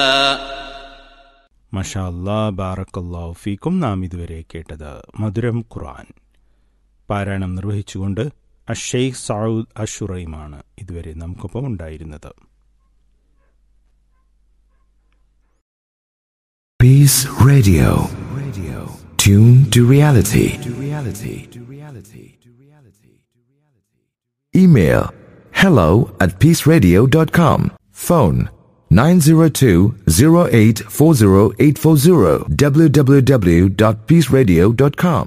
മഷാ അല്ലാ ബാറക്കല്ലാഹു ഫീക്കും നാം ഇതുവരെ കേട്ടത് മധുരം ഖുർആൻ പാരായണം നിർവഹിച്ചുകൊണ്ട് അഷെയ്ഖ് സൗദ് അഷുറൈമാണ് ഇതുവരെ നമുക്കൊപ്പം ഉണ്ടായിരുന്നത് Peace Radio. Radio. Tune to reality. To reality. To reality. To reality. Email hello at peaceradio.com. Phone 902-0840840 www.peaceradio.com.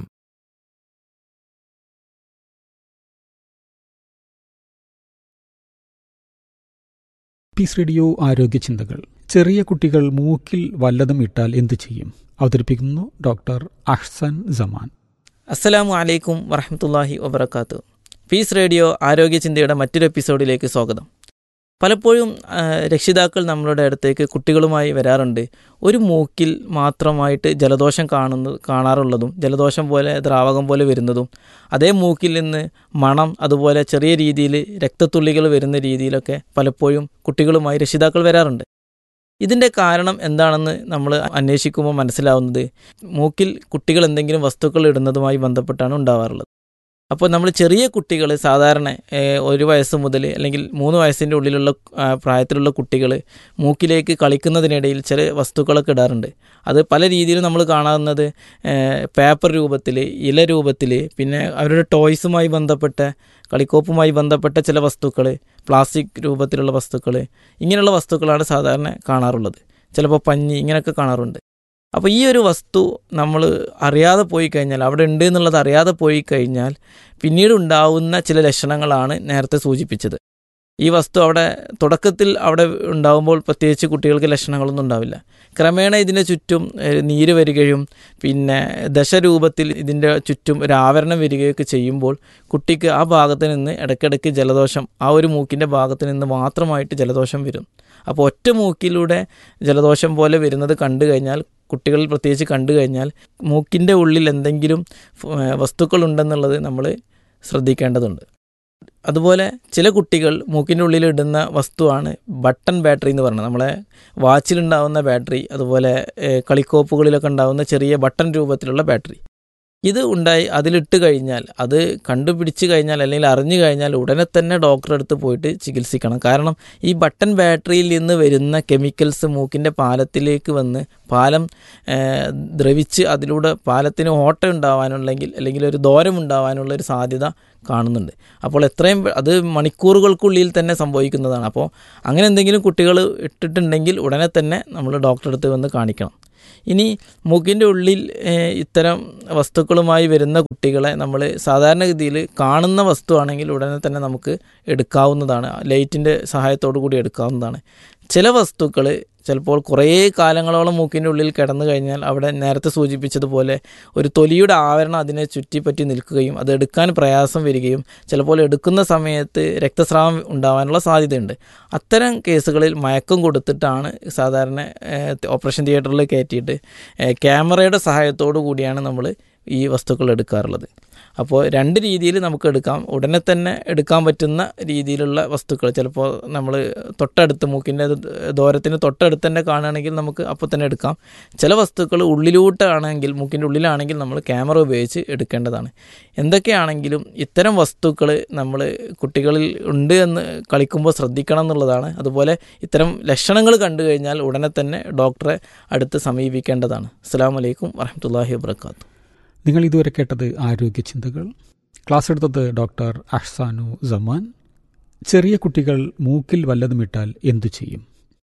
Peace radio ആരോഗ്യ ചിന്തകൾ ചെറിയ കുട്ടികൾ മൂക്കിൽ വല്ലതും ഇട്ടാൽ എന്തു ചെയ്യും അവതരിപ്പിക്കുന്നു ഡോക്ടർ അഹ്സൻ ജമാൻ അസ്സലാമു അലൈക്കും വറഹമത്തല്ലാഹി വബർക്കാത്തു പീസ് റേഡിയോ ആരോഗ്യ ചിന്തയുടെ മറ്റൊരു എപ്പിസോഡിലേക്ക് സ്വാഗതം പലപ്പോഴും ആ, രക്ഷിതാക്കൾ നമ്മളുടെ അടുത്തേക്ക് കുട്ടികളുമായി വരാറുണ്ട് ഒരു മൂക്കിൽ മാത്രമായിട്ട് ജലദോഷം കാണുന്നത് കാണാറുള്ളതും ജലദോഷം പോലെ ദ്രാവകം പോലെ വരുന്നതും അതേ മൂക്കിൽ നിന്ന് മണം അതുപോലെ ചെറിയ രീതിയിൽ രക്തത്തുള്ളികൾ വരുന്ന രീതിയിലൊക്കെ പലപ്പോഴും കുട്ടികളുമായി രക്ഷിതാക്കൾ വരാറുണ്ട് ഇതിൻ്റെ കാരണം എന്താണെന്ന് നമ്മൾ അന്വേഷിക്കുമ്പോൾ മനസ്സിലാവുന്നത് മൂക്കിൽ കുട്ടികൾ എന്തെങ്കിലും വസ്തുക്കൾ ഇടുന്നതുമായി ബന്ധപ്പെട്ടാണ് ഉണ്ടാവാറുള്ളത് അപ്പോൾ നമ്മൾ ചെറിയ കുട്ടികൾ സാധാരണ ഏഹ്, ഒരു വയസ്സ് മുതൽ അല്ലെങ്കിൽ മൂന്ന് വയസ്സിൻ്റെ ഉള്ളിലുള്ള ആ, പ്രായത്തിലുള്ള കുട്ടികൾ മൂക്കിലേക്ക് കളിക്കുന്നതിനിടയിൽ ചില വസ്തുക്കളൊക്കെ ഇടാറുണ്ട് അത് പല രീതിയിലും നമ്മൾ കാണാവുന്നത് ഏഹ്, പേപ്പർ രൂപത്തിൽ ഇല രൂപത്തിൽ പിന്നെ അവരുടെ ടോയ്സുമായി ബന്ധപ്പെട്ട കളിക്കോപ്പുമായി ബന്ധപ്പെട്ട ചില വസ്തുക്കൾ പ്ലാസ്റ്റിക് രൂപത്തിലുള്ള വസ്തുക്കൾ ഇങ്ങനെയുള്ള വസ്തുക്കളാണ് സാധാരണ കാണാറുള്ളത് ചിലപ്പോൾ പഞ്ഞി ഇങ്ങനെയൊക്കെ കാണാറുണ്ട് അപ്പോൾ ഈ ഒരു വസ്തു നമ്മൾ അറിയാതെ പോയി കഴിഞ്ഞാൽ അവിടെ ഉണ്ട് എന്നുള്ളത് അറിയാതെ പോയി കഴിഞ്ഞാൽ പിന്നീട് ഉണ്ടാവുന്ന ചില ലക്ഷണങ്ങളാണ് നേരത്തെ സൂചിപ്പിച്ചത് ഈ വസ്തു അവിടെ തുടക്കത്തിൽ അവിടെ ഉണ്ടാകുമ്പോൾ പ്രത്യേകിച്ച് കുട്ടികൾക്ക് ലക്ഷണങ്ങളൊന്നും ഉണ്ടാവില്ല ക്രമേണ ഇതിൻ്റെ ചുറ്റും ഏഹ്, നീര് വരികയും പിന്നെ ദശരൂപത്തിൽ ഇതിൻ്റെ ചുറ്റും ഒരു ആവരണം വരികയൊക്കെ ചെയ്യുമ്പോൾ കുട്ടിക്ക് ആ ഭാഗത്ത് നിന്ന് ഇടയ്ക്കിടയ്ക്ക് ജലദോഷം ആ ഒരു മൂക്കിൻ്റെ ഭാഗത്ത് നിന്ന് മാത്രമായിട്ട് ജലദോഷം വരും അപ്പോൾ ഒറ്റ മൂക്കിലൂടെ ജലദോഷം പോലെ വരുന്നത് കണ്ടു കഴിഞ്ഞാൽ കുട്ടികളിൽ പ്രത്യേകിച്ച് കണ്ടു കഴിഞ്ഞാൽ മൂക്കിൻ്റെ ഉള്ളിൽ എന്തെങ്കിലും ഏഹ്, വസ്തുക്കളുണ്ടെന്നുള്ളത് നമ്മൾ ശ്രദ്ധിക്കേണ്ടതുണ്ട് അതുപോലെ ചില കുട്ടികൾ മൂക്കിൻ്റെ ഉള്ളിൽ ഇടുന്ന വസ്തുവാണ് ബട്ടൺ ബാറ്ററി എന്ന് പറയുന്നത് നമ്മളെ വാച്ചിലുണ്ടാവുന്ന ബാറ്ററി അതുപോലെ ഏഹ്, കളിക്കോപ്പുകളിലൊക്കെ ഉണ്ടാവുന്ന ചെറിയ ബട്ടൺ രൂപത്തിലുള്ള ബാറ്ററി ഇത് ഉണ്ടായി അതിലിട്ട് കഴിഞ്ഞാൽ അത് കണ്ടുപിടിച്ച് കഴിഞ്ഞാൽ അല്ലെങ്കിൽ അറിഞ്ഞു കഴിഞ്ഞാൽ ഉടനെ തന്നെ ഡോക്ടറെ അടുത്ത് പോയിട്ട് ചികിത്സിക്കണം കാരണം ഈ ബട്ടൺ ബാറ്ററിയിൽ നിന്ന് വരുന്ന കെമിക്കൽസ് മൂക്കിൻ്റെ പാലത്തിലേക്ക് വന്ന് പാലം ഏഹ്, ദ്രവിച്ച് അതിലൂടെ പാലത്തിന് ഓട്ട ഉണ്ടാവാനുണ്ടെങ്കിൽ അല്ലെങ്കിൽ ഒരു ദോരം ഉണ്ടാവാനുള്ള ഒരു സാധ്യത കാണുന്നുണ്ട് അപ്പോൾ എത്രയും പെ- അത് മണിക്കൂറുകൾക്കുള്ളിൽ തന്നെ സംഭവിക്കുന്നതാണ് അപ്പോൾ അങ്ങനെ എന്തെങ്കിലും കുട്ടികൾ ഇട്ടിട്ടുണ്ടെങ്കിൽ ഉടനെ തന്നെ നമ്മൾ ഡോക്ടറെ അടുത്ത് വന്ന് കാണിക്കണം ഇനി മൂക്കിൻ്റെ ഉള്ളിൽ ഏഹ്, ഇത്തരം വസ്തുക്കളുമായി വരുന്ന കുട്ടികളെ നമ്മൾ സാധാരണഗതിയിൽ കാണുന്ന വസ്തുവാണെങ്കിൽ ഉടനെ തന്നെ നമുക്ക് എടുക്കാവുന്നതാണ് ലൈറ്റിൻ്റെ സഹായത്തോടു കൂടി എടുക്കാവുന്നതാണ് ചില വസ്തുക്കൾ ചിലപ്പോൾ കുറേ കാലങ്ങളോളം മൂക്കിൻ്റെ ഉള്ളിൽ കിടന്നു കഴിഞ്ഞാൽ അവിടെ നേരത്തെ സൂചിപ്പിച്ചതുപോലെ ഒരു തൊലിയുടെ ആവരണം അതിനെ ചുറ്റിപ്പറ്റി നിൽക്കുകയും അത് എടുക്കാൻ പ്രയാസം വരികയും ചിലപ്പോൾ എടുക്കുന്ന സമയത്ത് രക്തസ്രാവം ഉണ്ടാവാനുള്ള സാധ്യതയുണ്ട് അത്തരം കേസുകളിൽ മയക്കം കൊടുത്തിട്ടാണ് സാധാരണ ഏഹ്, ഓപ്പറേഷൻ തിയേറ്ററിൽ കയറ്റിയിട്ട് ഏഹ്, ക്യാമറയുടെ സഹായത്തോടു കൂടിയാണ് നമ്മൾ ഈ വസ്തുക്കൾ എടുക്കാറുള്ളത് അപ്പോൾ രണ്ട് രീതിയിൽ നമുക്ക് എടുക്കാം ഉടനെ തന്നെ എടുക്കാൻ പറ്റുന്ന രീതിയിലുള്ള വസ്തുക്കൾ ചിലപ്പോൾ നമ്മൾ തൊട്ടടുത്ത് മൂക്കിൻ്റെ ദൂരത്തിന് തൊട്ടടുത്ത് തന്നെ കാണുകയാണെങ്കിൽ നമുക്ക് അപ്പോൾ തന്നെ എടുക്കാം ചില വസ്തുക്കൾ ഉള്ളിലോട്ടാണെങ്കിൽ മൂക്കിൻ്റെ ഉള്ളിലാണെങ്കിൽ നമ്മൾ ക്യാമറ ഉപയോഗിച്ച് എടുക്കേണ്ടതാണ് എന്തൊക്കെയാണെങ്കിലും ഇത്തരം വസ്തുക്കൾ നമ്മൾ കുട്ടികളിൽ ഉണ്ട് എന്ന് കളിക്കുമ്പോൾ ശ്രദ്ധിക്കണം എന്നുള്ളതാണ് അതുപോലെ ഇത്തരം ലക്ഷണങ്ങൾ കണ്ടു കഴിഞ്ഞാൽ ഉടനെ തന്നെ ഡോക്ടറെ അടുത്ത് സമീപിക്കേണ്ടതാണ് അസ്സാം വലൈക്കും വറഹമത്തല്ലാഹി വാബർക്കാത്തു നിങ്ങൾ ഇതുവരെ കേട്ടത് ആരോഗ്യ ചിന്തകൾ ക്ലാസ് എടുത്തത് ഡോക്ടർ അഹ്സാനു ജമാൻ ചെറിയ കുട്ടികൾ മൂക്കിൽ വല്ലതും ഇട്ടാൽ എന്തു ചെയ്യും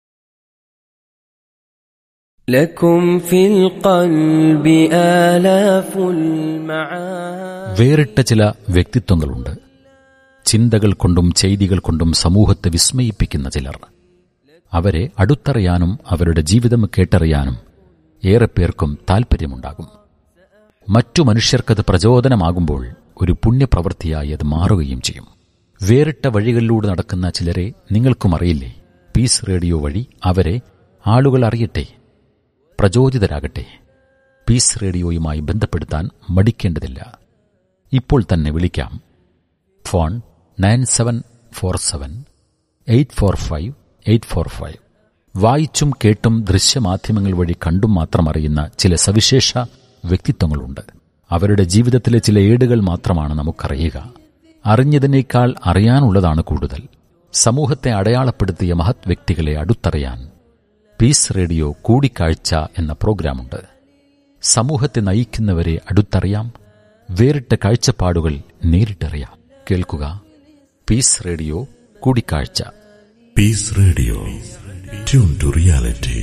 لكم في القلب آلاف المعاني വേറിട്ട ചില വ്യക്തിത്വങ്ങളുണ്ട് ചിന്തകൾ കൊണ്ടും ചെയ്തികൾ കൊണ്ടും സമൂഹത്തെ വിസ്മയിപ്പിക്കുന്ന ചിലർ അവരെ അടുത്തറിയാനും അവരുടെ ജീവിതം കേട്ടറിയാനും ഏറെ പേർക്കും താൽപ്പര്യമുണ്ടാകും മറ്റു മനുഷ്യർക്കത് പ്രചോദനമാകുമ്പോൾ ഒരു പുണ്യപ്രവൃത്തിയായി അത് മാറുകയും ചെയ്യും വേറിട്ട വഴികളിലൂടെ നടക്കുന്ന ചിലരെ നിങ്ങൾക്കും അറിയില്ലേ പീസ് റേഡിയോ വഴി അവരെ ആളുകൾ അറിയട്ടെ പ്രചോദിതരാകട്ടെ പീസ് റേഡിയോയുമായി ബന്ധപ്പെടുത്താൻ മടിക്കേണ്ടതില്ല ഇപ്പോൾ തന്നെ വിളിക്കാം phone nine seven four seven eight four five eight four five വായിച്ചും കേട്ടും ദൃശ്യമാധ്യമങ്ങൾ വഴി കണ്ടും മാത്രം അറിയുന്ന ചില സവിശേഷ വ്യക്തിത്വങ്ങളുണ്ട് അവരുടെ ജീവിതത്തിലെ ചില ഏടുകൾ മാത്രമാണ് നമുക്കറിയുക അറിഞ്ഞതിനേക്കാൾ അറിയാനുള്ളതാണ് കൂടുതൽ സമൂഹത്തെ അടയാളപ്പെടുത്തിയ മഹത് വ്യക്തികളെ അടുത്തറിയാൻ പീസ് റേഡിയോ കൂടിക്കാഴ്ച എന്ന പ്രോഗ്രാമുണ്ട് സമൂഹത്തെ നയിക്കുന്നവരെ അടുത്തറിയാം വേറിട്ട കാഴ്ചപ്പാടുകൾ നേരിട്ടറിയാം കേൾക്കുക പീസ് റേഡിയോ കൂടിക്കാഴ്ച Peace Radio. Tune to reality.